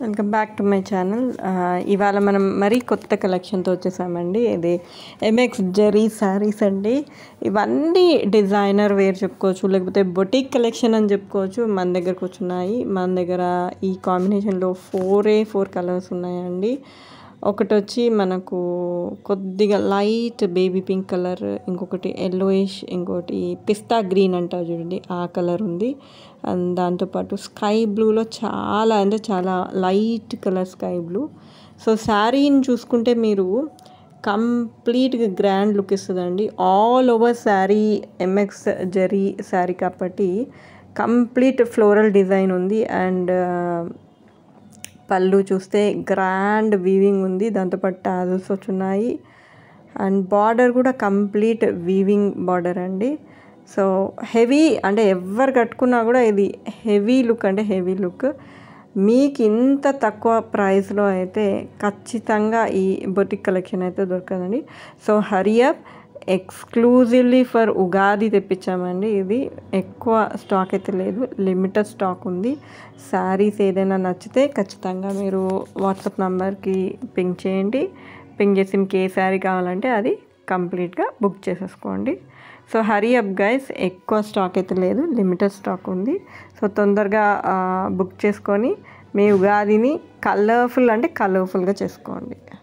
welcome back to my channel ఇవాళ మనం మరీ కొత్త కలెక్షన్తో వచ్చేసామండి ఇది ఎంఎక్స్ జెరీ శారీస్ అండి ఇవన్నీ డిజైనర్ వేర్ చెప్పుకోవచ్చు లేకపోతే బొటిక్ కలెక్షన్ అని చెప్పుకోవచ్చు మన దగ్గరకు వచ్చున్నాయి మన దగ్గర ఈ కాంబినేషన్లో ఫోరే ఫోర్ కలర్స్ ఉన్నాయండి ఒకటి వచ్చి మనకు కొద్దిగా లైట్ బేబీ పింక్ కలర్ ఇంకొకటి ఎల్లోయిష్ ఇంకోటి పిస్తా గ్రీన్ అంటారు చూడండి ఆ కలర్ ఉంది అండ్ దాంతోపాటు స్కై బ్లూలో చాలా అంటే చాలా light colour sky blue so శారీని చూసుకుంటే మీరు కంప్లీట్గా గ్రాండ్ లుక్ ఇస్తుందండి all over sari MX zari sari కాబట్టి కంప్లీట్ ఫ్లోరల్ డిజైన్ ఉంది అండ్ పళ్ళు చూస్తే గ్రాండ్ వీవింగ్ ఉంది దాంతోపాటు టాజల్స్ వచ్చున్నాయి అండ్ బార్డర్ కూడా కంప్లీట్ వీవింగ్ బార్డర్ అండి సో హెవీ అంటే ఎవరు కట్టుకున్నా కూడా ఇది హెవీ లుక్ అంటే హెవీ లుక్ మీకు ఇంత తక్కువ ప్రైస్లో అయితే ఖచ్చితంగా ఈ బొటిక్ కలెక్షన్ అయితే దొరకదండి so hurry up exclusively for Ugadi తెప్పించామండి ఇది ఎక్కువ స్టాక్ అయితే లేదు లిమిటెడ్ స్టాక్ ఉంది శారీస్ ఏదైనా నచ్చితే ఖచ్చితంగా మీరు వాట్సాప్ నెంబర్కి పింక్ చేయండి పింక్ చేసి మీకు ఏ శారీ కావాలంటే అది కంప్లీట్గా బుక్ చేసేసుకోండి సో హరీ అప్ గైస్ ఎక్కువ స్టాక్ అయితే లేదు లిమిటెడ్ స్టాక్ ఉంది సో తొందరగా బుక్ చేసుకొని మీ ఉగాదిని కలర్ఫుల్ అంటే కలర్ఫుల్గా చేసుకోండి